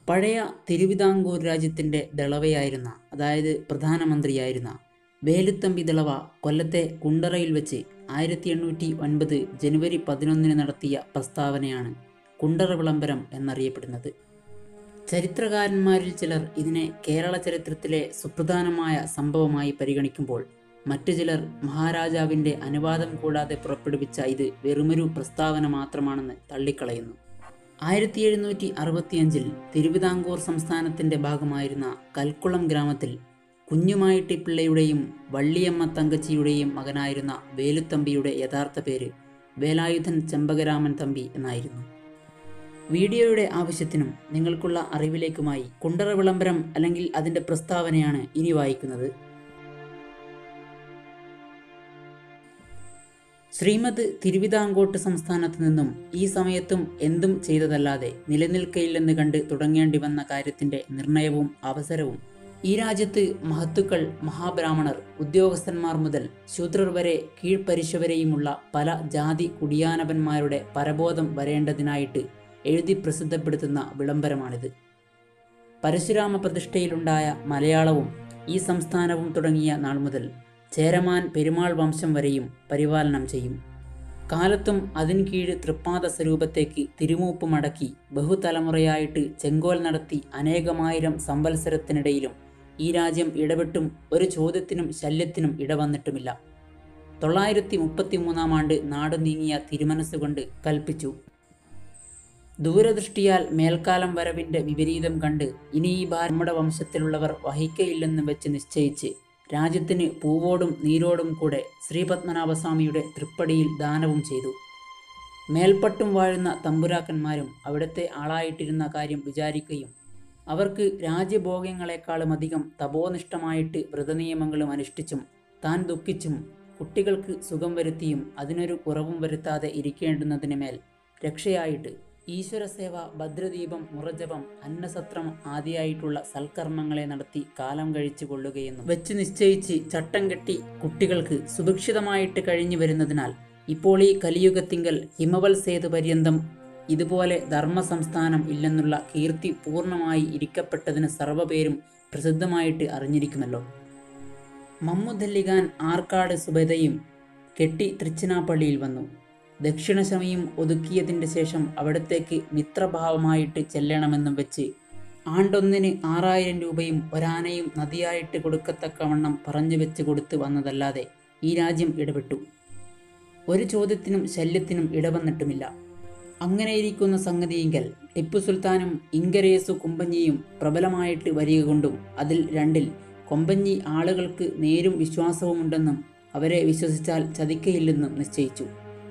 പഴയ തിരുവിതാംകൂർ രാജ്യത്തിൻ്റെ ദളവയായിരുന്ന അതായത് പ്രധാനമന്ത്രിയായിരുന്ന വേലുത്തമ്പി ദളവ കൊല്ലത്തെ കുണ്ടറയിൽ വെച്ച് ആയിരത്തി എണ്ണൂറ്റി ഒൻപത് ജനുവരി പതിനൊന്നിന് നടത്തിയ പ്രസ്താവനയാണ് കുണ്ടറ വിളംബരം എന്നറിയപ്പെടുന്നത് ചരിത്രകാരന്മാരിൽ ചിലർ ഇതിനെ കേരള ചരിത്രത്തിലെ സുപ്രധാനമായ സംഭവമായി പരിഗണിക്കുമ്പോൾ മറ്റു ചിലർ മഹാരാജാവിൻ്റെ അനുവാദം കൂടാതെ പുറപ്പെടുവിച്ച ഇത് വെറുമൊരു പ്രസ്താവന മാത്രമാണെന്ന് തള്ളിക്കളയുന്നു ആയിരത്തി എഴുന്നൂറ്റി അറുപത്തിയഞ്ചിൽ തിരുവിതാംകൂർ സംസ്ഥാനത്തിൻ്റെ ഭാഗമായിരുന്ന കൽക്കുളം ഗ്രാമത്തിൽ കുഞ്ഞുമായിട്ടി പിള്ളയുടെയും വള്ളിയമ്മ തങ്കച്ചിയുടെയും മകനായിരുന്ന വേലുത്തമ്പിയുടെ യഥാർത്ഥ പേര് വേലായുധൻ ചെമ്പകരാമൻ തമ്പി എന്നായിരുന്നു വീഡിയോയുടെ ആവശ്യത്തിനും നിങ്ങൾക്കുള്ള അറിവിലേക്കുമായി കുണ്ടറ വിളംബരം അല്ലെങ്കിൽ അതിൻ്റെ പ്രസ്താവനയാണ് ഇനി വായിക്കുന്നത് ശ്രീമദ് തിരുവിതാംകോട്ട് സംസ്ഥാനത്ത് നിന്നും ഈ സമയത്തും എന്തും ചെയ്തതല്ലാതെ നിലനിൽക്കയില്ലെന്ന് കണ്ട് തുടങ്ങേണ്ടി വന്ന കാര്യത്തിന്റെ നിർണയവും അവസരവും ഈ രാജ്യത്ത് മഹത്തുക്കൾ മഹാബ്രാഹ്മണർ ഉദ്യോഗസ്ഥന്മാർ മുതൽ ശൂദ്രർ വരെ കീഴ്പരിശവരെയുമുള്ള പല ജാതി കുടിയാനവന്മാരുടെ പരബോധം വരേണ്ടതിനായിട്ട് എഴുതി പ്രസിദ്ധപ്പെടുത്തുന്ന വിളംബരമാണിത് പരശുരാമ പ്രതിഷ്ഠയിലുണ്ടായ മലയാളവും ഈ സംസ്ഥാനവും തുടങ്ങിയ നാൾ മുതൽ ചേരമാൻ പെരുമാൾ വംശം വരെയും പരിപാലനം ചെയ്യും കാലത്തും അതിൻ കീഴ് തൃപ്പാദ സ്വരൂപത്തേക്ക് തിരുമൂപ്പ് മടക്കി ബഹുതലമുറയായിട്ട് ചെങ്കോൽ നടത്തി അനേകമായിരം സംവത്സരത്തിനിടയിലും ഈ രാജ്യം ഇടപെട്ടും ഒരു ചോദ്യത്തിനും ശല്യത്തിനും ഇടവന്നിട്ടുമില്ല തൊള്ളായിരത്തി മുപ്പത്തി മൂന്നാം ആണ്ട് നാട് നീങ്ങിയ തിരുമനസ്സുകൊണ്ട് കൽപ്പിച്ചു ദൂരദൃഷ്ടിയാൽ മേൽക്കാലം വരവിന്റെ വിപരീതം കണ്ട് ഇനി ഈ ഭാരം നമ്മുടെ വംശത്തിലുള്ളവർ വഹിക്കയില്ലെന്ന് വെച്ച് നിശ്ചയിച്ച് രാജ്യത്തിന് പൂവോടും നീരോടും കൂടെ ശ്രീപത്മനാഭസ്വാമിയുടെ തൃപ്പടിയിൽ ദാനവും ചെയ്തു മേൽപ്പട്ടും വാഴുന്ന തമ്പുരാക്കന്മാരും അവിടുത്തെ ആളായിട്ടിരുന്ന കാര്യം വിചാരിക്കുകയും അവർക്ക് രാജ്യഭോഗ്യങ്ങളെക്കാളും അധികം തപോനിഷ്ഠമായിട്ട് വ്രതനിയമങ്ങളും അനുഷ്ഠിച്ചും താൻ ദുഃഖിച്ചും കുട്ടികൾക്ക് സുഖം വരുത്തിയും അതിനൊരു കുറവും വരുത്താതെ ഇരിക്കേണ്ടുന്നതിന് മേൽ രക്ഷയായിട്ട് ഈശ്വരസേവ ഭദ്രദീപം മുറജപം അന്നസത്രം ആദിയായിട്ടുള്ള സൽക്കർമ്മങ്ങളെ നടത്തി കാലം കഴിച്ചു കൊള്ളുകയെന്നും വെച്ച് നിശ്ചയിച്ച് ചട്ടം കെട്ടി കുട്ടികൾക്ക് സുഭിക്ഷിതമായിട്ട് കഴിഞ്ഞു വരുന്നതിനാൽ ഇപ്പോൾ ഈ കലിയുഗത്തിങ്കൽ ഹിമവൽ സേതു പര്യന്തം ഇതുപോലെ ധർമ്മ സംസ്ഥാനം ഇല്ലെന്നുള്ള കീർത്തി പൂർണ്ണമായി ഇരിക്കപ്പെട്ടതിന് സർവ്വപേരും പ്രസിദ്ധമായിട്ട് അറിഞ്ഞിരിക്കുമല്ലോ മമ്മുദല്ലിഖാൻ ആർക്കാട് സുബൈദയും കെട്ടി തൃച്ചിനാപ്പള്ളിയിൽ വന്നു ദക്ഷിണശമയും ഒതുക്കിയതിൻ്റെ ശേഷം അവിടത്തേക്ക് മിത്രഭാവമായിട്ട് ചെല്ലണമെന്നും വെച്ച് ആണ്ടൊന്നിന് ആറായിരം രൂപയും ഒരാനയും നദിയായിട്ട് കൊടുക്കത്തക്കവണ്ണം പറഞ്ഞു വെച്ച് കൊടുത്ത് വന്നതല്ലാതെ ഈ രാജ്യം ഇടപെട്ടു ഒരു ചോദ്യത്തിനും ശല്യത്തിനും ഇടവന്നിട്ടുമില്ല അങ്ങനെയിരിക്കുന്ന സംഗതിയെങ്കിൽ ടിപ്പു സുൽത്താനും ഇങ്കരേസു കുമ്പഞ്ഞിയും പ്രബലമായിട്ട് വരിക കൊണ്ടും അതിൽ രണ്ടിൽ കൊമ്പഞ്ഞി ആളുകൾക്ക് നേരും വിശ്വാസവുമുണ്ടെന്നും അവരെ വിശ്വസിച്ചാൽ ചതിക്കയില്ലെന്നും നിശ്ചയിച്ചു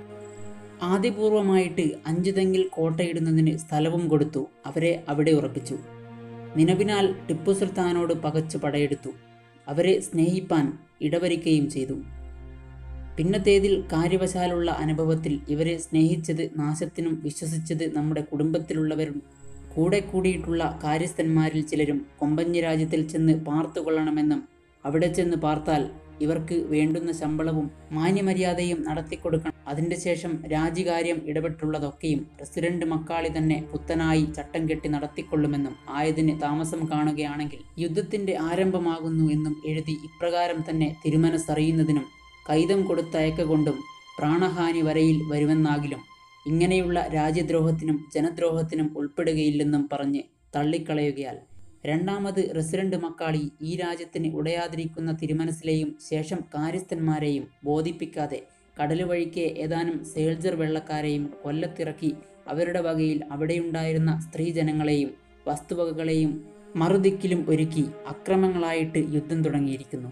ആദ്യപൂർവമായിട്ട് അഞ്ചു തെങ്ങിൽ കോട്ടയിടുന്നതിന് സ്ഥലവും കൊടുത്തു അവരെ അവിടെ ഉറപ്പിച്ചു നിലവിനാൽ ടിപ്പു സുൽത്താനോട് പകച്ചു പടയെടുത്തു അവരെ സ്നേഹിപ്പാൻ ഇടവരിക്കുകയും ചെയ്തു പിന്നത്തേതിൽ കാര്യവശാലുള്ള അനുഭവത്തിൽ ഇവരെ സ്നേഹിച്ചത് നാശത്തിനും വിശ്വസിച്ചത് നമ്മുടെ കുടുംബത്തിലുള്ളവരും കൂടെ കൂടിയിട്ടുള്ള കാര്യസ്ഥന്മാരിൽ ചിലരും കൊമ്പഞ്ഞി രാജ്യത്തിൽ ചെന്ന് പാർത്തുകൊള്ളണമെന്നും അവിടെ ചെന്ന് പാർത്താൽ ഇവർക്ക് വേണ്ടുന്ന ശമ്പളവും മാന്യമര്യാദയും നടത്തിക്കൊടുക്കണം അതിൻ്റെ ശേഷം രാജ്യകാര്യം ഇടപെട്ടുള്ളതൊക്കെയും പ്രസിഡന്റ് മക്കാളി തന്നെ പുത്തനായി ചട്ടം കെട്ടി നടത്തിക്കൊള്ളുമെന്നും ആയതിന് താമസം കാണുകയാണെങ്കിൽ യുദ്ധത്തിന്റെ ആരംഭമാകുന്നു എന്നും എഴുതി ഇപ്രകാരം തന്നെ തിരുമനസ്സറിയുന്നതിനും കൈതം കൊടുത്തയക്ക കൊണ്ടും പ്രാണഹാനി വരയിൽ വരുമെന്നാകിലും ഇങ്ങനെയുള്ള രാജ്യദ്രോഹത്തിനും ജനദ്രോഹത്തിനും ഉൾപ്പെടുകയില്ലെന്നും പറഞ്ഞ് തള്ളിക്കളയുകയാൽ രണ്ടാമത് റസിഡന്റ് മക്കാളി ഈ രാജ്യത്തിന് ഉടയാതിരിക്കുന്ന തിരുമനസിലെയും ശേഷം കാര്യസ്ഥന്മാരെയും ബോധിപ്പിക്കാതെ കടലുവഴിക്ക് ഏതാനും സേൾജർ വെള്ളക്കാരെയും കൊല്ലത്തിറക്കി അവരുടെ വകയിൽ അവിടെയുണ്ടായിരുന്ന സ്ത്രീജനങ്ങളെയും വസ്തുവകകളെയും മറുദിക്കിലും ഒരുക്കി അക്രമങ്ങളായിട്ട് യുദ്ധം തുടങ്ങിയിരിക്കുന്നു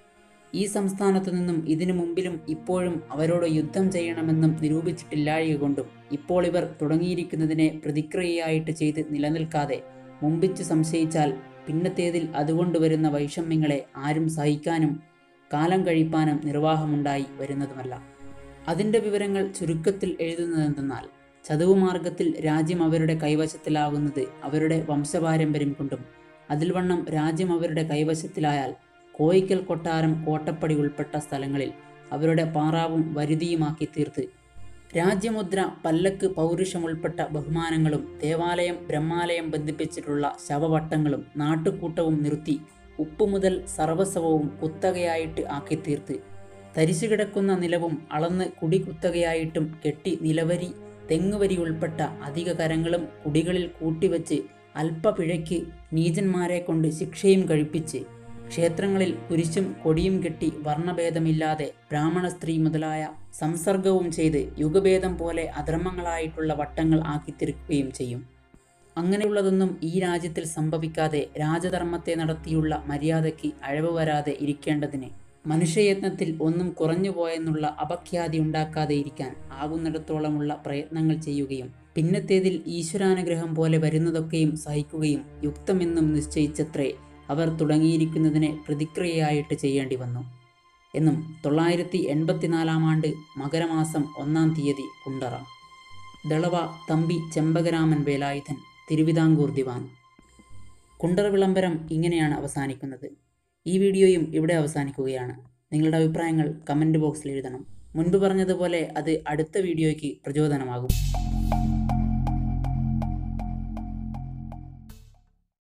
ഈ സംസ്ഥാനത്തു നിന്നും ഇതിനു മുമ്പിലും ഇപ്പോഴും അവരോട് യുദ്ധം ചെയ്യണമെന്നും നിരൂപിച്ചിട്ടില്ലായക കൊണ്ടും ഇപ്പോൾ ഇവർ തുടങ്ങിയിരിക്കുന്നതിനെ പ്രതിക്രിയയായിട്ട് ചെയ്ത് നിലനിൽക്കാതെ മുമ്പിച്ച് സംശയിച്ചാൽ പിന്നത്തേതിൽ അതുകൊണ്ട് വരുന്ന വൈഷമ്യങ്ങളെ ആരും സഹിക്കാനും കാലം കഴിപ്പാനും നിർവാഹമുണ്ടായി വരുന്നതുമല്ല അതിൻ്റെ വിവരങ്ങൾ ചുരുക്കത്തിൽ എഴുതുന്നതെന്തെന്നാൽ ചതുവ് മാർഗത്തിൽ രാജ്യം അവരുടെ കൈവശത്തിലാകുന്നത് അവരുടെ വംശപാരമ്പര്യം കൊണ്ടും അതിൽ വണ്ണം രാജ്യം അവരുടെ കൈവശത്തിലായാൽ കോയിക്കൽ കൊട്ടാരം കോട്ടപ്പടി ഉൾപ്പെട്ട സ്ഥലങ്ങളിൽ അവരുടെ പാറാവും വരുതിയുമാക്കി തീർത്ത് രാജ്യമുദ്ര പല്ലക്ക് പൗരുഷം ഉൾപ്പെട്ട ബഹുമാനങ്ങളും ദേവാലയം ബ്രഹ്മാലയം ബന്ധിപ്പിച്ചിട്ടുള്ള ശവവട്ടങ്ങളും നാട്ടുകൂട്ടവും നിർത്തി ഉപ്പു മുതൽ സർവസ്വവും കുത്തകയായിട്ട് ആക്കിത്തീർത്ത് തരിച്ചു കിടക്കുന്ന നിലവും അളന്ന് കുടി കുത്തകയായിട്ടും കെട്ടി നിലവരി തെങ്ങുവരി ഉൾപ്പെട്ട അധിക കരങ്ങളും കുടികളിൽ കൂട്ടിവച്ച് അല്പപിഴയ്ക്ക് നീചന്മാരെ കൊണ്ട് ശിക്ഷയും കഴിപ്പിച്ച് ക്ഷേത്രങ്ങളിൽ കുരിശും കൊടിയും കെട്ടി വർണ്ണഭേദമില്ലാതെ ബ്രാഹ്മണ സ്ത്രീ മുതലായ സംസർഗവും ചെയ്ത് യുഗഭേദം പോലെ അധർമ്മങ്ങളായിട്ടുള്ള വട്ടങ്ങൾ ആക്കിത്തീർക്കുകയും ചെയ്യും അങ്ങനെയുള്ളതൊന്നും ഈ രാജ്യത്തിൽ സംഭവിക്കാതെ രാജധർമ്മത്തെ നടത്തിയുള്ള മര്യാദയ്ക്ക് അഴവ് വരാതെ ഇരിക്കേണ്ടതിന് മനുഷ്യയത്നത്തിൽ ഒന്നും കുറഞ്ഞുപോയെന്നുള്ള അപഖ്യാതി ഉണ്ടാക്കാതെ ഇരിക്കാൻ ആകുന്നിടത്തോളമുള്ള പ്രയത്നങ്ങൾ ചെയ്യുകയും പിന്നത്തേതിൽ ഈശ്വരാനുഗ്രഹം പോലെ വരുന്നതൊക്കെയും സഹിക്കുകയും യുക്തമെന്നും നിശ്ചയിച്ചത്രേ അവർ തുടങ്ങിയിരിക്കുന്നതിനെ പ്രതിക്രിയയായിട്ട് ചെയ്യേണ്ടി വന്നു എന്നും തൊള്ളായിരത്തി എൺപത്തിനാലാം ആണ്ട് മകരമാസം ഒന്നാം തീയതി കുണ്ടറ ദളവ തമ്പി ചെമ്പകരാമൻ വേലായുധൻ തിരുവിതാംകൂർ ദിവാൻ കുണ്ടറ വിളംബരം ഇങ്ങനെയാണ് അവസാനിക്കുന്നത് ഈ വീഡിയോയും ഇവിടെ അവസാനിക്കുകയാണ് നിങ്ങളുടെ അഭിപ്രായങ്ങൾ കമൻറ്റ് ബോക്സിൽ എഴുതണം മുൻപ് പറഞ്ഞതുപോലെ അത് അടുത്ത വീഡിയോയ്ക്ക് പ്രചോദനമാകും